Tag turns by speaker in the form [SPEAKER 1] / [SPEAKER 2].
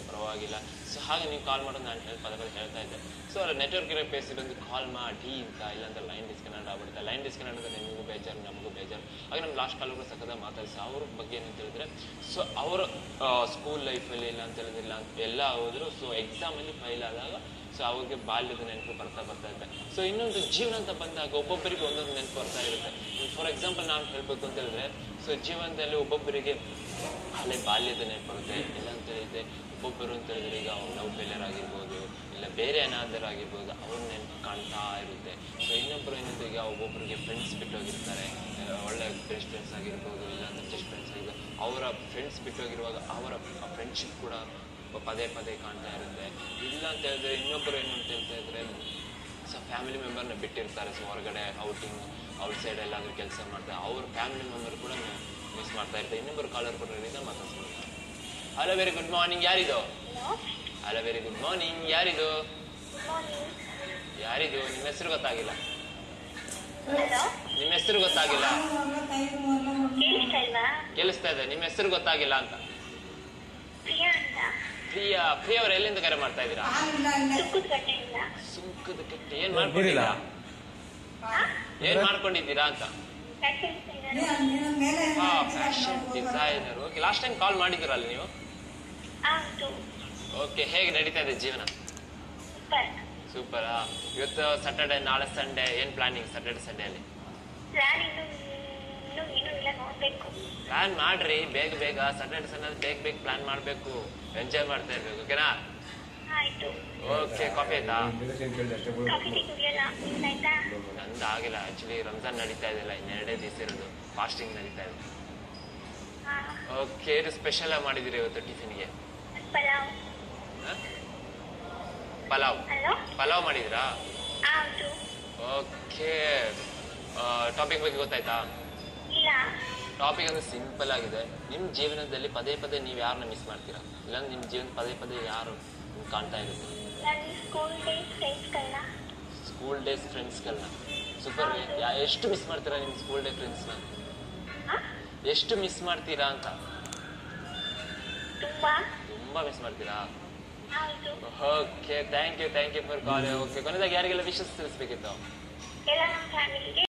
[SPEAKER 1] ಪರವಾಗಿಲ್ಲ ಸೊ ಹಾಗೆ ನೀವು ಕಾಲ್ ಮಾಡೋದು ನಾನು ಹೇಳಿ ಪದೇ ಪದೇ ಹೇಳ್ತಾ ಇದ್ದೆ ಸೊ ನೆಟ್ವರ್ಕ್ ಇರೋ ಪ್ಲೇಸ್ ಒಂದು ಕಾಲ್ ಮಾಡಿ ಅಂತ ಇಲ್ಲಾಂದ್ರೆ ಲೈನ್ ಡಿಸ್ಕನೆಕ್ಟ್ ಆಗ್ಬಿಡುತ್ತೆ ಲೈನ್ ಡಿಸ್ಕನೆಕ್ಟ್ ಆದರೆ ನಿಮಗೂ ಬೇಜಾರು ನಮಗೂ ಬೇಜಾರು ಹಾಗೆ ನಮ್ಮ ಲಾಸ್ಟ್ ಕಾಲ್ ಕೂಡ ಸಕ್ಕದ ಮಾತಾಡಿಸಿ ಅವ್ರ ಬಗ್ಗೆ ಏನಂತ ಹೇಳಿದ್ರೆ ಸೊ ಅವರ ಸ್ಕೂಲ್ ಲೈಫಲ್ಲಿ ಇಲ್ಲ ಅಂತ ಹೇಳಿದ್ರೆ ಇಲ್ಲ ಅಂತ ಎಲ್ಲ ಹೋದ್ರು ಸೊ ಎಕ್ಸಾಮಲ್ಲಿ ಫೈಲ್ ಆದಾಗ ಸೊ ಅವ್ರಿಗೆ ಬಾಲ್ಯದ ನೆನಪು ಬರ್ತಾ ಬರ್ತಾ ಇರುತ್ತೆ ಸೊ ಇನ್ನೊಂದು ಜೀವನ ಅಂತ ಬಂದಾಗ ಒಬ್ಬೊಬ್ಬರಿಗೆ ಒಂದೊಂದು ನೆನಪು ಬರ್ತಾ ಇರುತ್ತೆ ಫಾರ್ ಎಕ್ಸಾಂಪಲ್ ನಾನು ಹೇಳ್ಬೇಕು ಅಂತ ಹೇಳಿದ್ರೆ ಸೊ ಜೀವನದಲ್ಲಿ ಒಬ್ಬೊಬ್ಬರಿಗೆ ಹಳೆ ಬಾಲ್ಯದ ನೆನಪು ಬರುತ್ತೆ ಇಲ್ಲ ಅಂತ ಹೇಳಿದ್ರೆ ಒಬ್ಬೊಬ್ಬರು ಅಂತ ಹೇಳಿದ್ರೆ ಈಗ ಲವ್ ಫೇಲಿಯರ್ ಆಗಿರ್ಬೋದು ಇಲ್ಲ ಬೇರೆ ಏನಾದರೂ ಆಗಿರ್ಬೋದು ಅವ್ರ ನೆನಪು ಕಾಣ್ತಾ ಇರುತ್ತೆ ಸೊ ಇನ್ನೊಬ್ಬರು ಏನಂದ್ರೆ ಈಗ ಒಬ್ಬೊಬ್ಬರಿಗೆ ಫ್ರೆಂಡ್ಸ್ ಬಿಟ್ಟೋಗಿರ್ತಾರೆ ಆ, ಒಳ್ಳೆ ಬೆಸ್ಟ್ ಫ್ರೆಂಡ್ಸ್ ಆಗಿರ್ಬೋದು ಇಲ್ಲ ಅಂದ್ರೆ ಜಸ್ಟ್ ಫ್ರೆಂಡ್ಸ್ ಆಗಿರ್ಬೋದು ಅವರ ಫ್ರೆಂಡ್ಸ್ ಬಿಟ್ಟೋಗಿರುವಾಗ ಅವರ ಫ್ರೆಂಡ್ಶಿಪ್ ಕೂಡ ಪದೇ ಪದೇ ಕಾಣ್ತಾ ಇರುತ್ತೆ ಇಲ್ಲ ಅಂತ ಹೇಳಿದ್ರೆ ಇನ್ನೊಬ್ಬರು ಏನು ಅಂತ ಹೇಳ್ತಾ ಇದ್ರೆ ಸೊ ಫ್ಯಾಮಿಲಿ ಮೆಂಬರ್ನ ಬಿಟ್ಟಿರ್ತಾರೆ ಸೊ ಹೊರಗಡೆ ಔಟಿಂಗ್ ಔಟ್ ಸೈಡ್ ಎಲ್ಲಾದರೂ ಕೆಲಸ ಮಾಡ್ತಾರೆ ಅವ್ರ ಫ್ಯಾಮಿಲಿ ಮೆಂಬರ್ ಕೂಡ ಮಿಸ್ ಮಾಡ್ತಾ ಇರ್ತಾರೆ ಇನ್ನೊಬ್ಬರು ಕಾಲರ್ ಕೊಡೋದ್ರಿಂದ ಮಾತಾಡ್ಸ್ಕೊಂಡು ಹಲೋ ವೆರಿ ಗುಡ್ ಮಾರ್ನಿಂಗ್ ಯಾರಿದು ಹಲೋ ವೆರಿ ಗುಡ್ ಮಾರ್ನಿಂಗ್ ಯಾರಿದು ಯಾರಿದು ನಿಮ್ಮ ಹೆಸರು ಗೊತ್ತಾಗಿಲ್ಲ
[SPEAKER 2] ಹಲೋ
[SPEAKER 1] ನಿಮ್ಮ ಹೆಸರು ಗೊತ್ತಾಗಿಲ್ಲ
[SPEAKER 2] ಕೇಳಿಸ್ತಾ ಇಲ್ವಾ
[SPEAKER 1] ಕೇಳಿಸ್ತಾ ಇದೆ ನಿಮ್ಮ ಹೆಸರು ಗೊತ್ತಾಗಿಲ್ಲ ಅಂತ
[SPEAKER 2] ಪ್ರಿಯಾ ಅಂತ
[SPEAKER 1] ಪ್ರಿಯಾ ಪ್ರಿಯಾ ಅವ್ರು ಎಲ್ಲಿಂದ ಕರೆ ಮಾಡ್ತಾ ಇದ್ದೀರಾ
[SPEAKER 2] ತುಕ್ಕದ ಕಟ್ಟೆಯಿಂದ
[SPEAKER 1] ಸುಂಕದ ಕಟ್ಟೆ ಏನ್ ಮಾಡ್ಕೊಂಡಿದ್ದೀರಾ ಏನ್ ಮಾಡ್ಕೊಂಡಿದ್ದೀರಾ ಅಂತ
[SPEAKER 2] ಫ್ಯಾಷನ್ ಡಿಸೈನರ್
[SPEAKER 1] ಹಾ fashion designer okay last time call ಮಾಡಿದ್ದೀರಲ್ಲ ನೀವು
[SPEAKER 2] ಹೌದು
[SPEAKER 1] ಓಕೆ ಹೇಗೆ ನಡೀತಾ ಇದೆ ಜೀವನ
[SPEAKER 2] ಸೂಪರ್
[SPEAKER 1] ಸೂಪರ್ ಇವತ್ತು ಸ್ಯಾಟರ್ಡೆ ನಾಳೆ ಸಂಡೇ ಏನ್ ಪ್ಲಾನಿಂಗ್ ಸ್ಯಾಟರ್ಡೆ ಸಂಡೇ ಅಲ್ಲಿ
[SPEAKER 2] ಪ್ಲಾನ್ ಇನ್ನು ಇನ್ನೂ ಏನೂ ಇಲ್ಲ ನೋಡ್ಬೇಕು
[SPEAKER 1] ಪ್ಲಾನ್ ಮಾಡ್ರಿ ಬೇಗ ಬೇಗ ಸ್ಯಾಟರ್ಡೆ ಸಂಡೇ ಬೇಗ ಬೇಗ ಪ್ಲಾನ್ ಮಾಡ್ಬೇಕು ಎಂಜಾಯ್ ಮಾಡ್ತಾ ಇರ್ಬೇಕು ಓಕೆನಾ
[SPEAKER 2] ಆಯ್ತು
[SPEAKER 1] ಓಕೆ ಕಾಫಿ ಆಯ್ತಾ
[SPEAKER 2] ಕಾಫಿ ಟೀ ಕುಡಿಯಲ್ಲ ನಿಮ್ದಾಯ್ತಾ
[SPEAKER 1] ನಂದು ಆಗಿಲ್ಲ ಆಕ್ಚುಲಿ ರಂಜಾನ್ ನಡೀತಾ ಇದೆಲ್ಲ ಇನ್ನೆರಡೇ ದಿವಸ ಇರೋದು ಫಾಸ್ಟಿಂಗ್ ನಡೀತಾ ಇದೆ
[SPEAKER 2] ಹಾ
[SPEAKER 1] ಓಕೆ ಇದು ಸ್ಪೆಷಲ್ ಆಗಿ ಮಾಡಿದಿರಿ ಇವತ್ತು ಟಿಫಿನ್ಗೆ
[SPEAKER 2] ಪಲಾವ್
[SPEAKER 1] ಪಲಾವ್
[SPEAKER 2] ಹಲೋ
[SPEAKER 1] ಪಲಾವ್ ಮಾಡಿದಿರಾ
[SPEAKER 2] ಹೌದು
[SPEAKER 1] ಓಕೆ ಟಾಪಿಕ್ ಬಗ್ಗೆ ಗೊತ್ತಾಯ್ತಾ
[SPEAKER 2] ಇಲ್ಲ
[SPEAKER 1] ಟಾಪಿಕ್ ಅಂದ್ರೆ ಸಿಂಪಲ್ ಆಗಿದೆ ನಿಮ್ಮ ಜೀವನದಲ್ಲಿ ಪದೇ ಪದೇ ನೀವು ಯಾರನ್ನ ಮಿಸ್ ಮಾಡ್ತೀರಾ ಇಲ್ಲಾಂದ್ರೆ ನಿಮ್ಮ ಜೀವನ ಪದೇ ಪದೇ ಯಾರು ನಿಮ್ಗೆ ಕಾಣ್ತಾ ಇರುತ್ತೆ
[SPEAKER 2] ನನ್ನ ಸ್ಕೂಲ್ ಡೇಸ್ ಫ್ರೆಂಡ್ಸ್ಗಳನ್ನ
[SPEAKER 1] ಸ್ಕೂಲ್ ಡೇಸ್ ಫ್ರೆಂಡ್ಸ್ಗಳನ್ನ ಸೂಪರ್ ಎಷ್ಟು ಮಿಸ್ ಮಾಡ್ತೀರಾ ನಿಮ್ಮ ಸ್ಕೂಲ್ ಡೇ ಫ್ರೆಂಡ್ಸ್ನ ಎಷ್ಟು ಮಿಸ್ ಮಾಡ್ತೀರಾ ಅಂತ
[SPEAKER 2] ತುಂಬಾ
[SPEAKER 1] ತುಂಬಾ ಮಿಸ್ ಮಾಡ್ತೀರಾ
[SPEAKER 2] ಹೌದು
[SPEAKER 1] okay thank you thank you for call okay ಕೊನೆದಾಗ ಯಾರಿಗೆಲ್ಲ ವಿಶಸ್ ತಿಳಿಸ್ಬೇಕಿತ್ತು
[SPEAKER 2] ಎಲ್ಲ ನಮ್ಮ ಫ್ಯಾಮಿಲಿಗೆ